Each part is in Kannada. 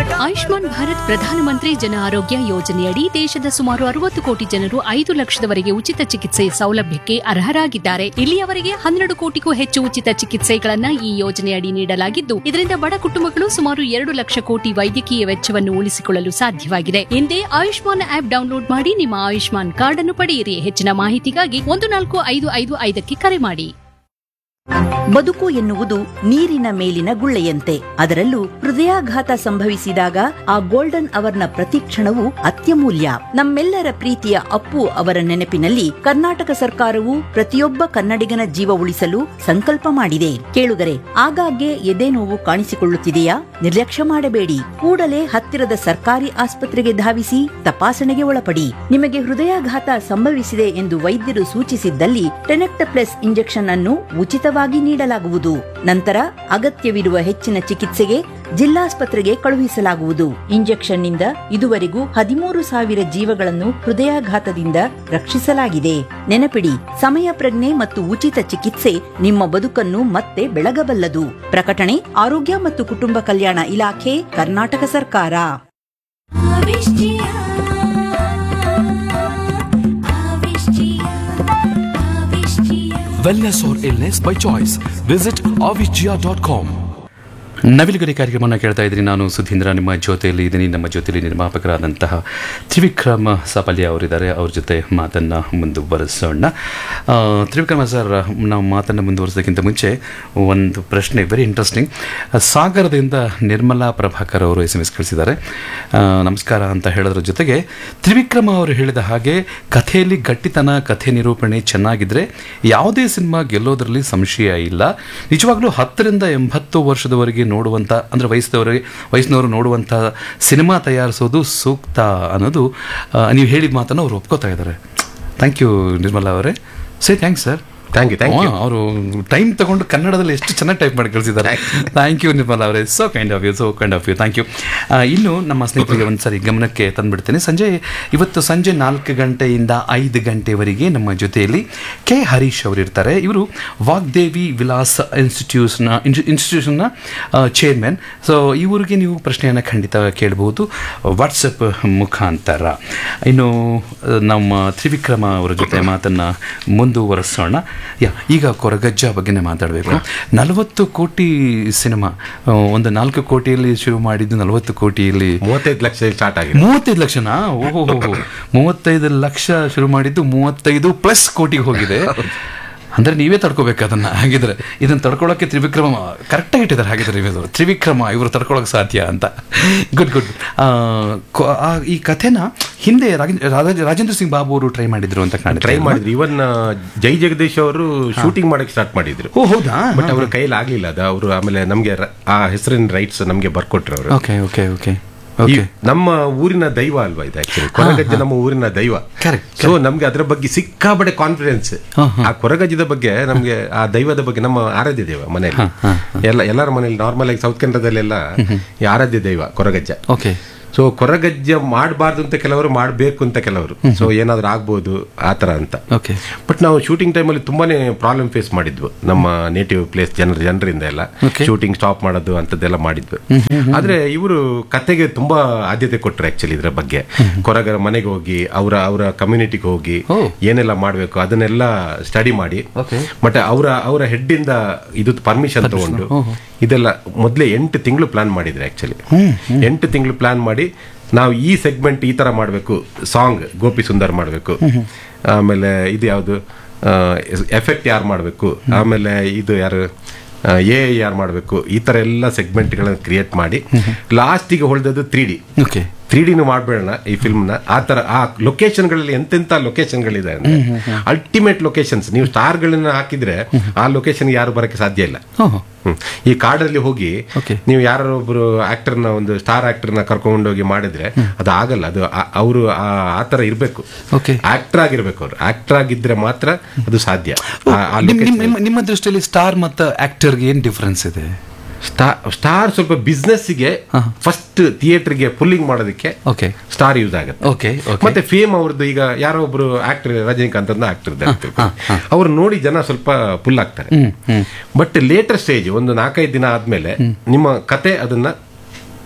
ಆಯುಷ್ಮಾನ್ ಭಾರತ್ ಪ್ರಧಾನಮಂತ್ರಿ ಜನ ಆರೋಗ್ಯ ಯೋಜನೆಯಡಿ ದೇಶದ ಸುಮಾರು ಅರವತ್ತು ಕೋಟಿ ಜನರು ಐದು ಲಕ್ಷದವರೆಗೆ ಉಚಿತ ಚಿಕಿತ್ಸೆ ಸೌಲಭ್ಯಕ್ಕೆ ಅರ್ಹರಾಗಿದ್ದಾರೆ ಇಲ್ಲಿಯವರೆಗೆ ಹನ್ನೆರಡು ಕೋಟಿಗೂ ಹೆಚ್ಚು ಉಚಿತ ಚಿಕಿತ್ಸೆಗಳನ್ನ ಈ ಯೋಜನೆಯಡಿ ನೀಡಲಾಗಿದ್ದು ಇದರಿಂದ ಬಡ ಕುಟುಂಬಗಳು ಸುಮಾರು ಎರಡು ಲಕ್ಷ ಕೋಟಿ ವೈದ್ಯಕೀಯ ವೆಚ್ಚವನ್ನು ಉಳಿಸಿಕೊಳ್ಳಲು ಸಾಧ್ಯವಾಗಿದೆ ಹಿಂದೆ ಆಯುಷ್ಮಾನ್ ಆಪ್ ಡೌನ್ಲೋಡ್ ಮಾಡಿ ನಿಮ್ಮ ಆಯುಷ್ಮಾನ್ ಕಾರ್ಡ್ ಅನ್ನು ಪಡೆಯಿರಿ ಹೆಚ್ಚಿನ ಮಾಹಿತಿಗಾಗಿ ಒಂದು ನಾಲ್ಕು ಐದು ಐದು ಐದಕ್ಕೆ ಕರೆ ಮಾಡಿ ಬದುಕು ಎನ್ನುವುದು ನೀರಿನ ಮೇಲಿನ ಗುಳ್ಳೆಯಂತೆ ಅದರಲ್ಲೂ ಹೃದಯಾಘಾತ ಸಂಭವಿಸಿದಾಗ ಆ ಗೋಲ್ಡನ್ ಅವರ್ನ ಪ್ರತಿಕ್ಷಣವು ಅತ್ಯಮೂಲ್ಯ ನಮ್ಮೆಲ್ಲರ ಪ್ರೀತಿಯ ಅಪ್ಪು ಅವರ ನೆನಪಿನಲ್ಲಿ ಕರ್ನಾಟಕ ಸರ್ಕಾರವು ಪ್ರತಿಯೊಬ್ಬ ಕನ್ನಡಿಗನ ಜೀವ ಉಳಿಸಲು ಸಂಕಲ್ಪ ಮಾಡಿದೆ ಕೇಳುಗರೆ ಆಗಾಗ್ಗೆ ಎದೆ ನೋವು ಕಾಣಿಸಿಕೊಳ್ಳುತ್ತಿದೆಯಾ ನಿರ್ಲಕ್ಷ್ಯ ಮಾಡಬೇಡಿ ಕೂಡಲೇ ಹತ್ತಿರದ ಸರ್ಕಾರಿ ಆಸ್ಪತ್ರೆಗೆ ಧಾವಿಸಿ ತಪಾಸಣೆಗೆ ಒಳಪಡಿ ನಿಮಗೆ ಹೃದಯಾಘಾತ ಸಂಭವಿಸಿದೆ ಎಂದು ವೈದ್ಯರು ಸೂಚಿಸಿದ್ದಲ್ಲಿ ಟೆನೆಕ್ಟಪ್ಲೆಸ್ ಇಂಜೆಕ್ಷನ್ ಅನ್ನು ಉಚಿತವಾಗಿ ನೀಡಲಾಗುವುದು ನಂತರ ಅಗತ್ಯವಿರುವ ಹೆಚ್ಚಿನ ಚಿಕಿತ್ಸೆಗೆ ಜಿಲ್ಲಾಸ್ಪತ್ರೆಗೆ ಕಳುಹಿಸಲಾಗುವುದು ಇಂಜೆಕ್ಷನ್ ನಿಂದ ಇದುವರೆಗೂ ಹದಿಮೂರು ಸಾವಿರ ಜೀವಗಳನ್ನು ಹೃದಯಾಘಾತದಿಂದ ರಕ್ಷಿಸಲಾಗಿದೆ ನೆನಪಿಡಿ ಸಮಯ ಪ್ರಜ್ಞೆ ಮತ್ತು ಉಚಿತ ಚಿಕಿತ್ಸೆ ನಿಮ್ಮ ಬದುಕನ್ನು ಮತ್ತೆ ಬೆಳಗಬಲ್ಲದು ಪ್ರಕಟಣೆ ಆರೋಗ್ಯ ಮತ್ತು ಕುಟುಂಬ ಕಲ್ಯಾಣ ಇಲಾಖೆ ಕರ್ನಾಟಕ ಸರ್ಕಾರ Avishtiya, Avishtiya, Avishtiya. Wellness or illness by choice. Visit avicgia.com. ನವಿಲುಗರಿ ಕಾರ್ಯಕ್ರಮವನ್ನು ಕೇಳ್ತಾ ಇದ್ದೀನಿ ನಾನು ಸುಧೀಂದ್ರ ನಿಮ್ಮ ಜೊತೆಯಲ್ಲಿ ಇದ್ದೀನಿ ನಮ್ಮ ಜೊತೆಯಲ್ಲಿ ನಿರ್ಮಾಪಕರಾದಂತಹ ತ್ರಿವಿಕ್ರಮ ಸಾಪಲ್ಯ ಅವರಿದ್ದಾರೆ ಅವ್ರ ಜೊತೆ ಮಾತನ್ನು ಮುಂದುವರಿಸೋಣ ಆ, ತ್ರಿವಿಕ್ರಮ ಸರ್ ನಾವು ಮಾತನ್ನು ಮುಂದುವರಿಸೋದಕ್ಕಿಂತ ಮುಂಚೆ ಒಂದು ಪ್ರಶ್ನೆ ವೆರಿ ಇಂಟ್ರೆಸ್ಟಿಂಗ್ ಸಾಗರದಿಂದ ನಿರ್ಮಲಾ ಪ್ರಭಾಕರ್ ಅವರು ಎಸ್ ಎಮ್ ಎಸ್ ಕಳಿಸಿದ್ದಾರೆ ಆ, ನಮಸ್ಕಾರ ಅಂತ ಹೇಳೋದ್ರ ಜೊತೆಗೆ ತ್ರಿವಿಕ್ರಮ ಅವರು ಹೇಳಿದ ಹಾಗೆ ಕಥೆಯಲ್ಲಿ ಗಟ್ಟಿತನ ಕಥೆ ನಿರೂಪಣೆ ಚೆನ್ನಾಗಿದ್ರೆ ಯಾವುದೇ ಸಿನಿಮಾ ಗೆಲ್ಲೋದ್ರಲ್ಲಿ ಸಂಶಯ ಇಲ್ಲ ನಿಜವಾಗ್ಲೂ ಹತ್ತರಿಂದ ಎಂಬತ್ತು ವರ್ಷದವರೆಗೆ ನೋಡುವಂಥ ಅಂದರೆ ವಯಸ್ಸದವರೆಗೆ ವಯಸ್ಸಿನವರು ನೋಡುವಂಥ ಸಿನಿಮಾ ತಯಾರಿಸೋದು ಸೂಕ್ತ ಅನ್ನೋದು ಆ, ನೀವು ಹೇಳಿದ ಮಾತನ್ನು ಅವ್ರು ಒಪ್ಕೋತಾ ಇದ್ದಾರೆ ಥ್ಯಾಂಕ್ ಯು ನಿರ್ಮಲಾ ಅವರೇ say thanks sir thank you thank you ಅವರು ಟೈಮ್ ತಗೊಂಡು ಕನ್ನಡದಲ್ಲಿ ಎಷ್ಟು ಚೆನ್ನಾಗಿ ಟೈಪ್ ಮಾಡಿ ಕಳಿಸಿದ್ದಾರೆ ಥ್ಯಾಂಕ್ ಯು ನಿರ್ಮಲಾ ಅವರೇ so kind of you so kind of you thank you ಇನ್ನು ನಮ್ಮ ಸ್ನೇಹಿತರಿಗೆ ಒಂದು ಸರಿ ಗಮನಕ್ಕೆ ತಂದುಬಿಡ್ತೇನೆ ಸಂಜೆ ಇವತ್ತು ಸಂಜೆ ನಾಲ್ಕು ಗಂಟೆಯಿಂದ ಐದು ಗಂಟೆವರೆಗೆ ನಮ್ಮ ಜೊತೆಯಲ್ಲಿ ಕೆ ಹರೀಶ್ ಅವರು ಇರ್ತಾರೆ ಇವರು ವಾಗ್ದೇವಿ ವಿಲಾಸ್ ಇನ್ಸ್ಟಿಟ್ಯೂಷನ್ನ ಇನ್ಸ್ಟಿಟ್ಯೂಷನ್ನ ಚೇರ್ಮನ್ ಸೊ ಇವರಿಗೆ ನೀವು ಪ್ರಶ್ನೆಯನ್ನು ಖಂಡಿತ ಕೇಳಬಹುದು ವಾಟ್ಸಪ್ ಮುಖಾಂತರ ಇನ್ನು ಆ, ನಮ್ಮ ತ್ರಿವಿಕ್ರಮ ಅವರ ಜೊತೆ ಮಾತನ್ನು ಮುಂದುವರಿಸೋಣ ಯಾ ಈಗ ಕೊರಗಜ್ಜ ಬಗ್ಗೆನೇ ಮಾತಾಡಬೇಕು ನಲವತ್ತು ಕೋಟಿ ಸಿನಿಮಾ ಆ, ಒಂದು ನಾಲ್ಕು ಕೋಟಿಯಲ್ಲಿ ಶುರು ಮಾಡಿದ್ದು ನಲವತ್ತು ಕೋಟಿಯಲ್ಲಿ ಮೂವತ್ತೈದು ಲಕ್ಷ ಸ್ಟಾರ್ಟ್ ಆಗಿದೆ ಮೂವತ್ತೈದು ಲಕ್ಷನಾ ಓಹೋ ಮೂವತ್ತೈದು ಲಕ್ಷ ಶುರು ಮಾಡಿದ್ದು ಮೂವತ್ತೈದು ಪ್ಲಸ್ ಕೋಟಿಗೆ ಹೋಗಿದೆ ಅಂದ್ರೆ ನೀವೇ ತಡ್ಕೋಬೇಕು ಅದನ್ನ ಹಾಗಿದ್ರೆ ಇದನ್ನ ತಡ್ಕೊಳ್ಳೋಕೆ ತ್ರಿವಿಕ್ರಮ ಕರೆಕ್ಟಾಗಿ ಇಟ್ಟಿದ್ದಾರೆ ಹಾಗಿದ್ರೆ ಇವರು ತ್ರಿವಿಕ್ರಮ ಇವರು ತಡ್ಕೊಳ್ಳೋಕೆ ಸಾಧ್ಯ ಅಂತ ಗುಡ್ ಗುಡ್ ಈ ಕಥೆನ ಹಿಂದೆ ರಾಜೇಂದ್ರ ರಾಜ- ರಾಜೇಂದ್ರ ಸಿಂಗ್ ಬಾಬು ಅವರು ಟ್ರೈ ಮಾಡಿದ್ರು ಅಂತ ಕಾಣುತ್ತೆ ಟ್ರೈ ಅಲ್ವಾ? ಮಾಡಿದ್ರು ಇವನ್ ಜೈ ಜಗದೀಶ್ ಅವರು ಶೂಟಿಂಗ್ ಮಾಡಕ್ಕೆ ಸ್ಟಾರ್ಟ್ ಮಾಡಿದ್ರು ಓ ಹೌದಾ ಬಟ್ ಅವ್ರ ಕೈಲಿ ಆಗ್ಲಿಲ್ಲ ಅದು ಅವರು ಆಮೇಲೆ ನಮ್ಗೆ ರ- ಆ ಹೆಸರಿನ ರೈಟ್ಸ್ ನಮ್ಗೆ ಬರ್ಕೊಟ್ರು ಅವರು ಓಕೆ ಓಕೆ ಓಕೆ ಓಕೆ ನಮ್ಮ ಊರಿನ ದೈವ ಅಲ್ವಾ ಇದು ಆಕ್ಚುಲಿ ಕೊರಗಜ್ಜ ನಮ್ಮ ಊರಿನ ದೈವ Correct, ಸೊ ನಮ್ಗೆ ಅದ್ರ ಬಗ್ಗೆ ಸಿಕ್ಕಾಬಡೆ ಕಾನ್ಫಿಡೆನ್ಸ್ ಹಾ, ಹಾ. ಆ ಕೊರಗಜ್ಜದ ಬಗ್ಗೆ ನಮ್ಗೆ ಆ ದೈವದ ಬಗ್ಗೆ ನಮ್ಮ ಆರಾಧ್ಯ ದೈವ ಮನೆಯಲ್ಲಿ ಎಲ್ಲ ಎಲ್ಲರ ಮನೆಯಲ್ಲಿ ನಾರ್ಮಲ್ ಆಗಿ ಸೌತ್ ಕನ್ನಡದಲ್ಲೆಲ್ಲ ಈ ಆರಾಧ್ಯ ದೈವ ಕೊರಗಜ್ಜ ಓಕೆ ಸೊ ಕೊರಗಜ್ಜ ಮಾಡಬಾರ್ದು ಅಂತ ಕೆಲವರು ಮಾಡಬೇಕು ಅಂತ ಕೆಲವರು ಸೊ ಏನಾದ್ರೂ ಆಗ್ಬೋದು ಆ ತರ ಅಂತ ಓಕೆ ಬಟ್ ನಾವು ಶೂಟಿಂಗ್ ಟೈಮಲ್ಲಿ ತುಂಬಾನೇ ಪ್ರಾಬ್ಲಮ್ ಫೇಸ್ ಮಾಡಿದ್ವು ನಮ್ಮ ನೇಟಿವ್ ಪ್ಲೇಸ್ ಜನರ ಜನರಿಂದ ಎಲ್ಲ Okay. ಶೂಟಿಂಗ್ ಸ್ಟಾಪ್ ಮಾಡೋದು ಅಂತದ್ದೆಲ್ಲ ಮಾಡಿದ್ವು ಆದ್ರೆ ಇವರು ಕತೆಗೆ ತುಂಬಾ ಆದ್ಯತೆ ಕೊಟ್ಟರು ಆಕ್ಚುಲಿ ಇದ್ರ ಬಗ್ಗೆ ಕೊರಗರ ಮನೆಗೆ ಹೋಗಿ ಅವರ ಅವರ ಕಮ್ಯುನಿಟಿಗೆ ಹೋಗಿ Oh. ಏನೆಲ್ಲ ಮಾಡಬೇಕು ಅದನ್ನೆಲ್ಲ ಸ್ಟಡಿ ಮಾಡಿ Okay. ಮತ್ತೆ ಅವರ ಅವರ ಹೆಡ್ ಇಂದ ಇದು ಪರ್ಮಿಷನ್ ತಗೊಂಡು ಇದೆಲ್ಲ ಮೊದಲೇ ಎಂಟು ತಿಂಗಳು ಪ್ಲಾನ್ ಮಾಡಿದ್ರೆ ಆಕ್ಚುಲಿ ಎಂಟು ತಿಂಗಳು ಪ್ಲಾನ್ ಮಾಡಿ ನಾವು ಈ ಸೆಗ್ಮೆಂಟ್ ಈ ತರ ಮಾಡಬೇಕು ಸಾಂಗ್ ಗೋಪಿ ಸುಂದರ್ ಮಾಡಬೇಕು ಆಮೇಲೆ ಇದು ಯಾವುದು ಎಫೆಕ್ಟ್ ಯಾರು ಮಾಡಬೇಕು ಆಮೇಲೆ ಇದು ಯಾರು ಎ ಯಾರು ಮಾಡಬೇಕು ಈ ತರ ಎಲ್ಲ ಸೆಗ್ಮೆಂಟ್ಗಳನ್ನ ಕ್ರಿಯೇಟ್ ಮಾಡಿ ಲಾಸ್ಟಿಗೆ ಹೊಳ್ದದ್ದು ತ್ರೀ ಡಿ ಓಕೆ ತ್ರೀ ಡಿನು ಮಾಡ್ಬೇಡ ಈ ಫಿಲ್ಮ್ನ ಆ ತರ ಆ ಲೊಕೇಶನ್ಗಳಲ್ಲಿ ಎಂತೆಂತ ಲೊಕೇಶನ್ಗಳಿದೆ ಅಂದ್ರೆ ಅಲ್ಟಿಮೇಟ್ ಲೊಕೇಶನ್ಸ್ ನೀವು ಸ್ಟಾರ್ಗಳನ್ನ ಹಾಕಿದ್ರೆ ಆ ಲೊಕೇಶನ್ ಯಾರು ಬರಕ್ಕೆ ಸಾಧ್ಯ ಇಲ್ಲ ಓಹ್ ಹ್ಮ್. ಈ ಕಾಡಲ್ಲಿ ಹೋಗಿ Okay. ನೀವು ಯಾರೋ ಒಬ್ರು ಆಕ್ಟರ್ನ ಒಂದು ಸ್ಟಾರ್ ಆಕ್ಟರ್ನ ಕರ್ಕೊಂಡೋಗಿ ಮಾಡಿದ್ರೆ ಅದು ಆಗಲ್ಲ ಅದು ಅವರು ಆ ತರ ಇರ್ಬೇಕು Okay. ಆಕ್ಟರ್ ಆಗಿರ್ಬೇಕು ಅವ್ರು ಆಕ್ಟರ್ ಆಗಿದ್ರೆ ಮಾತ್ರ ಅದು ಸಾಧ್ಯ ಆ- ಆ ನಿಮ್- location- ನಿಮ್- ನಿಮ್ಮ ನಿಮ್ಮ ದೃಷ್ಟಿಯಲ್ಲಿ ಸ್ಟಾರ್ ಮತ್ತು ಆಕ್ಟರ್ಗೆ ಏನು ಡಿಫ್ರೆನ್ಸ್ ಇದೆ ಸ್ಟಾರ್ ಸ್ಟಾರ್ ಸ್ವಲ್ಪ ಬಿಸ್ನೆಸ್ಗೆ ಫಸ್ಟ್ ಥಿಯೇಟರ್ಗೆ ಪುಲ್ಲಿಂಗ್ ಮಾಡೋದಕ್ಕೆ ಓಕೆ ಸ್ಟಾರ್ ಯೂಸ್ ಆಗುತ್ತೆ ಓಕೆ ಓಕೆ ಮತ್ತೆ ಫೇಮ್ ಅವ್ರದ್ದು ಈಗ ಯಾರೋ ಒಬ್ರು ಆಕ್ಟರ್ ರಜನಿಕಾಂತ್ ಅಂತ ಆಕ್ಟರ್ ಇದ್ದಾರೆ ಅವ್ರು ನೋಡಿ ಜನ ಸ್ವಲ್ಪ ಪುಲ್ ಆಗ್ತಾರೆ ಬಟ್ ಲೇಟರ್ ಸ್ಟೇಜ್ ಒಂದು ನಾಲ್ಕೈದು ದಿನ ಆದ್ಮೇಲೆ ನಿಮ್ಮ ಕತೆ ಅದನ್ನ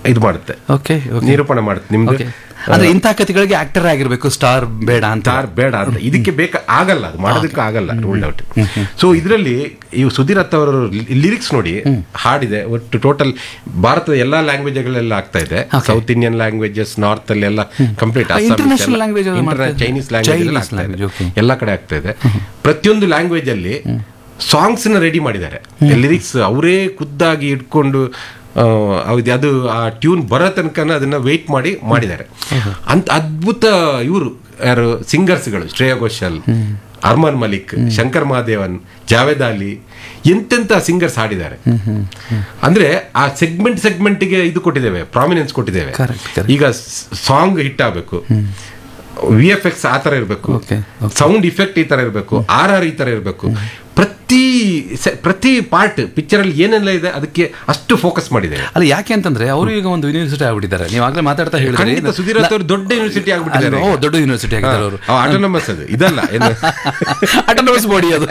ಇದು ಮಾಡುತ್ತೆ ಓಕೆ ಓಕೆ ನಿರೂಪಣೆ ಮಾಡುತ್ತೆ ನಿಮ್ದು ಓಕೆ ಅಂದ್ರೆ ಇಂಥ ಕಥೆಗಳಿಗೆ ಆಕ್ಟರ್ ಆಗಿರ್ಬೇಕು ಸ್ಟಾರ್ ಬೇಡ ಅಂತ ಸ್ಟಾರ್ ಬೇಡ ಅಂತ ಇದಕ್ಕೆ ಬೇಕ ಆಗಲ್ಲ ಅದು ಮಾಡೋದಕ್ಕೆ ಆಗಲ್ಲ ರೂಲ್ಡ್ ಔಟ್ ಸೊ ಇದರಲ್ಲಿ ಇವು ಸುಧೀರತ್ ಅವರ ಲಿರಿಕ್ಸ್ ನೋಡಿ ಹಾಡಿದೆ ಒಟ್ಟು ಟೋಟಲ್ ಭಾರತದ ಎಲ್ಲಾ ಲ್ಯಾಂಗ್ವೇಜ್ಗಳೆಲ್ಲ ಆಗ್ತಾ ಇದೆ ಸೌತ್ ಇಂಡಿಯನ್ ಲ್ಯಾಂಗ್ವೇಜಸ್ ನಾರ್ತ್ ಅಲ್ಲಿ ಎಲ್ಲ ಕಂಪ್ಲೀಟ್ International language ಅಲ್ಲಿ ಮಾಡ್ತಾ ಇದ್ದಾರೆ. ಚೈನೀಸ್ ಲ್ಯಾಂಗ್ವೇಜ್ ಎಲ್ಲ Chinese ಆಗ್ತಾ ಇದೆ language, okay. ಎಲ್ಲ ಕಡೆ ಆಗ್ತಾ ಇದೆ ಪ್ರತಿಯೊಂದು ಲ್ಯಾಂಗ್ವೇಜ್ ಅಲ್ಲಿ ಸಾಂಗ್ಸ್ ನ ರೆಡಿ ಮಾಡಿದ್ದಾರೆ ಲಿರಿಕ್ಸ್ ಅವರೇ ಖುದ್ದಾಗಿ ಇಟ್ಕೊಂಡು ಆ, ಹೌದು ಅದು ಆ ಟ್ಯೂನ್ ಬರೋ ತನಕ ಅದನ್ನ ವೆಯ್ಟ್ ಮಾಡಿ ಮಾಡಿದ್ದಾರೆ ಅಂತ ಅದ್ಭುತ ಇವರು ಯಾರು ಸಿಂಗರ್ಸ್ಗಳು ಶ್ರೇಯಾ ಘೋಷಾಲ್ ಅರ್ಮಾನ್ ಮಲಿಕ್ ಶಂಕರ್ ಮಹಾದೇವನ್ ಜಾವೇದ್ ಅಲಿ ಎಂತೆಂತ ಸಿಂಗರ್ಸ್ ಹಾಡಿದ್ದಾರೆ ಅಂದ್ರೆ ಆ ಸೆಗ್ಮೆಂಟ್ ಸೆಗ್ಮೆಂಟ್ಗೆ ಇದು ಕೊಟ್ಟಿದ್ದೇವೆ ಪ್ರಾಮಿನೆನ್ಸ್ ಕೊಟ್ಟಿದ್ದೇವೆ Correct, correct. ಈಗ ಸಾಂಗ್ ಹಿಟ್ ಆಗಬೇಕು ವಿ ಎಫ್ ಎಕ್ಸ್ ಆ ತರ ಇರಬೇಕು Okay, ಸೌಂಡ್ ಇಫೆಕ್ಟ್ ಈ ತರ ಇರಬೇಕು ಆರ್ ಆರ್ ಈ ತರ ಇರಬೇಕು ಪ್ರತಿ se- ಪ್ರತಿ ಪಾರ್ಟ್ ಪಿಕ್ಚರ್ ಅಲ್ಲಿ ಏನೆಲ್ಲ ಇದೆ ಅದಕ್ಕೆ ಅಷ್ಟು ಫೋಕಸ್ ಮಾಡಿದ್ದೇವೆ ಅಲ್ಲ ಯಾಕೆ ಅಂತಂದ್ರೆ ಅವರು ಈಗ ಒಂದು ಯೂನಿವರ್ಸಿಟಿ ಆಗ್ಬಿಟ್ಟಿದ್ದಾರೆ ನೀವು ಆಗ್ಲೇ ಮಾತಾಡ್ತಾ ಹೇಳಿದ್ರಿ ಖಂಡಿತ ಸುಧೀರ್ ಅವರು ದೊಡ್ಡ ಯೂನಿವರ್ಸಿಟಿ ಆಗ್ಬಿಟ್ಟಿದ್ದಾರೆ ಅಲ್ವಾ? ಓ, ದೊಡ್ಡ ಯೂನಿವರ್ಸಿಟಿ ಆಗಿದ್ದಾರೆ ಅವರು ಆಟೋನಮಸ್ ಅದು ಇದಲ್ಲ ಏನು ಆಟೋನಮಸ್ ಬಾಡಿ ಅದು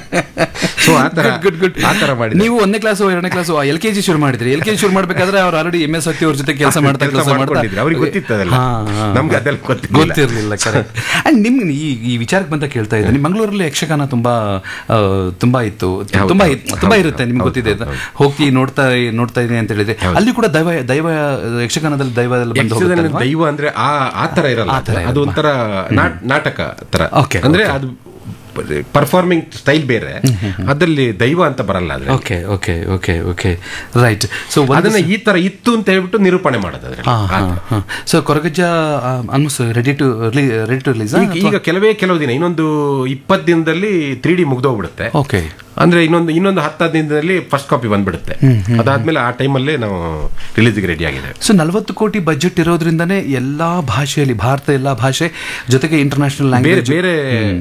So, ಆ ತರ- ಗುಡ್ ಗುಡ್ ಆ ತರ ಮಾಡಿದ್ದಾರೆ. ನೀವು ಒಂದನೇ ಕ್ಲಾಸ್ ಎರಡನೇ ಕ್ಲಾಸ್ ಎಲ್ ಕೆ ಜಿ ಶುರು ಮಾಡಿದ್ರಿ ಎಲ್ ಕೆ ಜಿ ಶುರು ಮಾಡ್ಬೇಕಾದ್ರೆ ಅವ್ರು ಆಲ್ರೆಡಿ ಎಂ ಎಸ್ ಅವ್ರ ಜೊತೆ ಕೆಲಸ ಮಾಡ್ತಾ ಕೆಲ್ಸ ಕೆಲಸ ಮಾಡ್ತಾ ಮಾಡ್ಕೊಂಡಿದ್ರು. ಅವ್ರಿಗೆ ಗೊತ್ತಿತ್ತು ಅದೆಲ್ಲ. ಹಾ, ಹಾ. ನಮ್ಗೆ ಅದೆಲ್ಲ ಗೊತ್ತಿರ್ಲಿಲ್ಲ. ಗೊತ್ತಿರ್ಲಿಲ್ಲ ಕರೆಕ್ಟ್ ಅಂಡ್ ನಿಮ್ಗೆ ಈ ಈ ವಿಚಾರಕ್ಕೆ ಬಂತ ಕೇಳ್ತಾ ಇದ್ದೀನಿ ಮಂಗಳೂರಲ್ಲಿ ಯಕ್ಷಗಾನ ತುಂಬಾ ಆ, ತುಂಬಾ ಇತ್ತು ಹೌದು, ತುಂಬಾ ಹೌದು, ಇತ್ತು- ತುಂಬಾ ಹೌದು, ಇರುತ್ತೆ ನಿಮ್ಗೆ ಹೌದು, ಗೊತ್ತಿದೆ ಹೌದು, ಹೌದು. ಹೋಗ್ತಿ ನೋಡ್ತಾ ನೋಡ್ತಾ ಇದೀನಿ ಅಂತ ಹೇಳಿದ್ರೆ ಅಲ್ಲಿ ಕೂಡ ದೈವ ದೈವ ಯಕ್ಷಗಾನದಲ್ಲಿ ದೈವದಲ್ಲಿ ಬಂದು ಯಕ್ಷಗಾನ ಹೋಗುತ್ತಲ್ವಾ? ದೈವ ಅಂದ್ರೆ ಆ ಆ ತರ ಇರಲ್ಲ ಆ ತರ ಅದು ಇರಲ್ಲ. ಒಂಥರ ನಾಟ್- ನಾಟಕ ತರ Okay, ಅಂದ್ರೆ ಅದು ಪರ್ಫಾರ್ಮಿಂಗ್ ಸ್ಟೈಲ್ ಬೇರೆ ಅದ್ರಲ್ಲಿ ದೈವ ಅಂತ ಬರಲ್ಲ ಅದ್ರೆ okay okay okay okay right so ಅದನ್ನ ಈ ತರ ಇತ್ತು ಅಂತ ಹೇಳ್ಬಿಟ್ಟು ನಿರೂಪಣೆ ಮಾಡೋದು ಅದ್ರಲ್ಲಿ. So Koragajja almost ready to ready to release ಈಗ- ಈಗ ಕೆಲವೇ ಕೆಲವು ದಿನ ಇನ್ನೊಂದು ಇಪ್ಪತ್ತು ದಿನದಲ್ಲಿ ತ್ರೀ ಡಿ ಮುಗ್ದೋಗ್ಬಿಡುತ್ತೆ ಓಕೆ ಅಂದ್ರೆ ಇನ್ನೊಂದು ಇನ್ನೊಂದು ಹತ್ತು ಹದಿನೈದು ದಿನದಲ್ಲಿ ಫಸ್ಟ್ ಕಾಪಿ ಬಂದ್ಬಿಡುತ್ತೆ ಅದಾದ್ಮೇಲೆ ಆ ಟೈಮಲ್ಲೇ ನಾವು ರಿಲೀಸ್ಗೆ ರೆಡಿ ಆಗಿದೆ ಸೊ ನಲವತ್ತು ಕೋಟಿ ಬಜೆಟ್ ಇರೋದ್ರಿಂದನೇ ಎಲ್ಲಾ ಭಾಷೆಯಲ್ಲಿ ಭಾರತ ಎಲ್ಲಾ ಭಾಷೆ ಜೊತೆಗೆ ಇಂಟರ್ನ್ಯಾಷನಲ್ ಬೇರೆ ಲ್ಯಾಂಗ್ವೇಜ್ ಬೇರೆ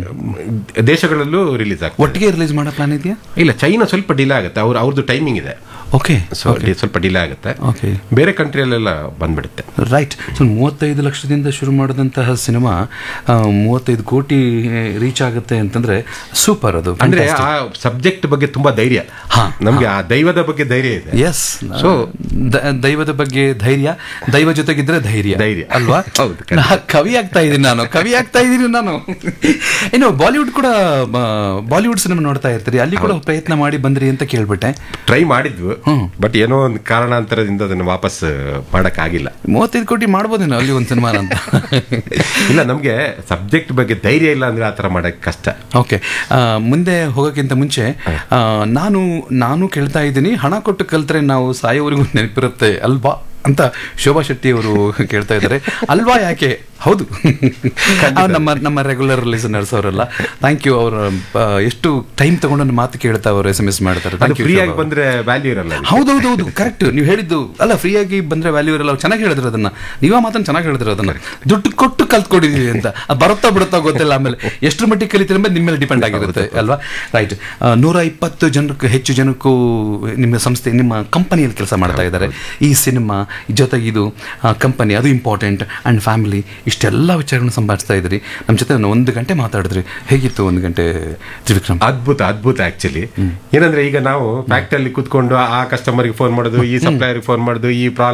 ದೇಶಗಳಲ್ಲೂ ರಿಲೀಸ್ ಆಗ್ತದೆ ಒಟ್ಟಿಗೆ ರಿಲೀಸ್ ಮಾಡೋ ಪ್ಲಾನ್ ಇದೆಯಾ ಇಲ್ಲ ಚೈನಾ ಸ್ವಲ್ಪ ಡಿಲೇ ಆಗುತ್ತೆ ಅವ್ರ ಅವ್ರದ್ದು ಟೈಮಿಂಗ್ ಇದೆ ಓಕೆ ಸೊ ಸ್ವಲ್ಪ ಡಿಲೇ ಆಗುತ್ತೆ ಓಕೆ ಬೇರೆ ಕಂಟ್ರಿಯಲ್ಲೆಲ್ಲ ಬಂದ್ಬಿಡುತ್ತೆ ರೈಟ್ ಸೊ ಮೂವತ್ತೈದು ಲಕ್ಷದಿಂದ ಶುರು ಮಾಡಿದಂತಹ ಸಿನಿಮಾ ಆ, ಮೂವತ್ತೈದು ಕೋಟಿ ರೀಚ್ ಆಗುತ್ತೆ ಅಂತಂದ್ರೆ ಸೂಪರ್ ಅದು ಅಂದ್ರೆ ಆ ಸಬ್ಜೆಕ್ಟ್ ಬಗ್ಗೆ ತುಂಬಾ ಧೈರ್ಯ ಹಾ, ನಮ್ಗೆ ಆ ದೈವದ ಬಗ್ಗೆ ಧೈರ್ಯ ಇದೆ ಎಸ್ So- ದೈವದ ಬಗ್ಗೆ ಧೈರ್ಯ ದೈವ ಜೊತೆಗಿದ್ರೆ ಧೈರ್ಯ ಧೈರ್ಯ. ಅಲ್ವಾ ಹೌದು, ಖಂಡಿತ. ನಾ ಕವಿ ಆಗ್ತಾ ಇದ್ದೀನಿ ನಾನು ಕವಿ ಆಗ್ತಾ ಇದ್ದೀನಿ ನಾನು ಇನ್ನು ಬಾಲಿವುಡ್ ಕೂಡ ಬಾಲಿವುಡ್ ಸಿನಿಮಾ ನೋಡ್ತಾ ಇರ್ತೀರಿ ಅಲ್ಲಿ ಕೂಡ ಪ್ರಯತ್ನ ಮಾಡಿ ಬಂದ್ರಿ ಅಂತ ಕೇಳ್ಬಿಟ್ಟೆ ಟ್ರೈ ಮಾಡಿದ್ವು ಬಟ್ ಏನೋ ಒಂದು ಕಾರಣಾಂತರದಿಂದ ಅದನ್ನು ವಾಪಸ್ ಮಾಡಕ್ ಆಗಿಲ್ಲ ಮೂವತ್ತೈದು ಕೋಟಿ ಮಾಡ್ಬೋದೇನೋ ಅಲ್ಲಿ ಒಂದು ಸಿನಿಮಾ ಅಂತ ಇಲ್ಲ ನಮ್ಗೆ ಸಬ್ಜೆಕ್ಟ್ ಬಗ್ಗೆ ಧೈರ್ಯ ಇಲ್ಲ ಅಂದ್ರೆ ಆತರ ಮಾಡಕ್ ಕಷ್ಟ ಓಕೆ ಮುಂದೆ ಹೋಗೋಕ್ಕಿಂತ ಮುಂಚೆ ಆ, ನಾನು ನಾನು ಕೇಳ್ತಾ ಇದ್ದೀನಿ ಹಣ ಕೊಟ್ಟು ಕಲ್ತ್ರೆ ನಾವು ಸಾಯೋವರೆಗೂ ನೆನಪಿರುತ್ತೆ ಅಲ್ವಾ ಅಂತ ಶೋಭಾ ಶೆಟ್ಟಿ ಅವರು ಕೇಳ್ತಾ ಇದ್ದಾರೆ ಅಲ್ವಾ ಯಾಕೆ ಹೌದು ಅವ್ರು ನಮ್ಮ ನಮ್ಮ ರೆಗ್ಯುಲರ್ ಲಿಸನರ್ಸ್ ಅವರೆಲ್ಲ ಥ್ಯಾಂಕ್ ಯು ಅವರು ಎಷ್ಟು ಟೈಮ್ ತಗೊಂಡು ನನ್ನ ಮಾತು ಕೇಳ್ತಾ ಅವರು ಎಸ್ ಎಂ ಎಸ್ ಮಾಡ್ತಾರೆ ಅದು Thank you, ಫ್ರೀ ಆಗಿ ಶೋಭಾ. ಬಂದ್ರೆ ವ್ಯಾಲ್ಯೂ ಇರಲ್ಲ ಅದಕ್ಕೆ. ಹೌದೌದು ಹೌದು ಕರೆಕ್ಟ್ ನೀವು ಹೇಳಿದ್ದು ಅಲ್ಲ ಫ್ರೀ ಆಗಿ ಬಂದ್ರೆ ವ್ಯಾಲ್ಯೂ ಇರಲ್ಲ ಅವ್ರು ಚೆನ್ನಾಗಿ ಹೇಳಿದ್ರು ಅದನ್ನ ನೀವ ಮಾತನ್ನ ಚೆನ್ನಾಗಿ ಹೇಳಿದ್ರು ಅದನ್ನ ದುಡ್ಡು ಕೊಟ್ಟು ಕಲ್ತ್ಕೊಂಡಿದೀವಿ ಅಂತ ಅದ್ ಬರುತ್ತಾ ಬಿಡುತ್ತಾ ಗೊತ್ತಿಲ್ಲ ಆಮೇಲೆ ಎಷ್ಟ್ರ ಮಟ್ಟಿಗೆ ಕಲಿತೀರಿ ಮೇಲೆ ನಿಮ್ಮ ಮೇಲೆ ಡಿಪೆಂಡ್ ಆಗಿರುತ್ತೆ ಅಲ್ವಾ ರೈಟ್ ನೂರ ಇಪ್ಪತ್ತು ಜನಕ್ಕೆ ಹೆಚ್ಚು ಜನಕ್ಕೂ ನಿಮ್ಮ ಸಂಸ್ಥೆ ನಿಮ್ಮ ಕಂಪನಿಯಲ್ಲಿ ಕೆಲಸ ಮಾಡ್ತಾ ಇದ್ದಾರೆ ಈ ಸಿನಿಮಾ ಜೊತೆಗೆ ಇದು ಕಂಪನಿ ಅದು ಇಂಪಾರ್ಟೆಂಟ್ ಅಂಡ್ ಫ್ಯಾಮಿಲಿ ಇಷ್ಟೆಲ್ಲ ವಿಚಾರಗಳನ್ನು ಸಂಭಾಳಿಸ್ತಾ ಇದ್ರಿ ನಮ್ಮ ಜೊತೆ ಒಂದು ಗಂಟೆ ಮಾತಾಡಿದ್ರಿ ಹೇಗಿತ್ತು ಒಂದು ಗಂಟೆ ತ್ರಿವಿಕ್ರಮ್ ಅದ್ಭುತ ಅದ್ಭುತ ಆಕ್ಚುಲಿ ಏನಂದ್ರೆ ಈಗ ನಾವು ಫ್ಯಾಕ್ಟರಿ ಕುತ್ಕೊಂಡು ಆ ಕಸ್ಟಮರ್ಗೆ ಫೋನ್ ಮಾಡೋದು ಈ ಸಪ್ಲೈಯರ್ಗೆ ಫೋನ್ ಮಾಡೋದು ಈ